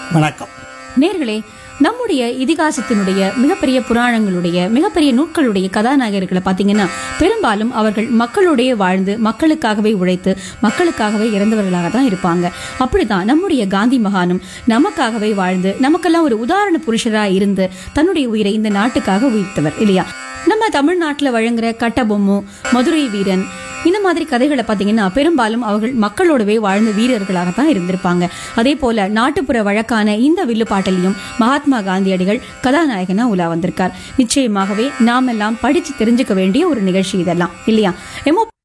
வணக்கம் நேர்களே நம்முடைய இதிகாசத்தினுடைய மிகப்பெரிய புராணங்களுடைய மிகப்பெரிய நூட்களுடைய கதாநாயகர்களை பார்த்தீங்கன்னா பெரும்பாலும் அவர்கள் மக்களோடயே வாழ்ந்து மக்களுக்காகவே உழைத்து மக்களுக்காகவே இறந்தவர்களாக தான் இருப்பாங்க அப்படிதான் நம்முடைய காந்தி மகானும் நமக்காகவே வாழ்ந்து நமக்கெல்லாம் ஒரு உதாரண புருஷரா இருந்து தன்னுடைய உயிரை இந்த நாட்டுக்காக உயிர்த்தவர் இல்லையா நம்ம தமிழ்நாட்டில் வழங்குற கட்டபொம்மு மதுரை வீரன் இந்த மாதிரி கதைகளை பார்த்தீங்கன்னா பெரும்பாலும் அவர்கள் மக்களோடவே வாழ்ந்த வீரர்களாக தான் இருந்திருப்பாங்க அதே போல நாட்டுப்புற வழக்கான இந்த வில்லுப்பாட்டிலையும் மகாத்மா காந்தியடிகள் கதாநாயகனா உலா வந்திருக்கார் நிச்சயமாகவே நாமெல்லாம் படிச்சு தெரிஞ்சுக்க வேண்டிய ஒரு நிகழ்ச்சி இதெல்லாம் இல்லையா எமோ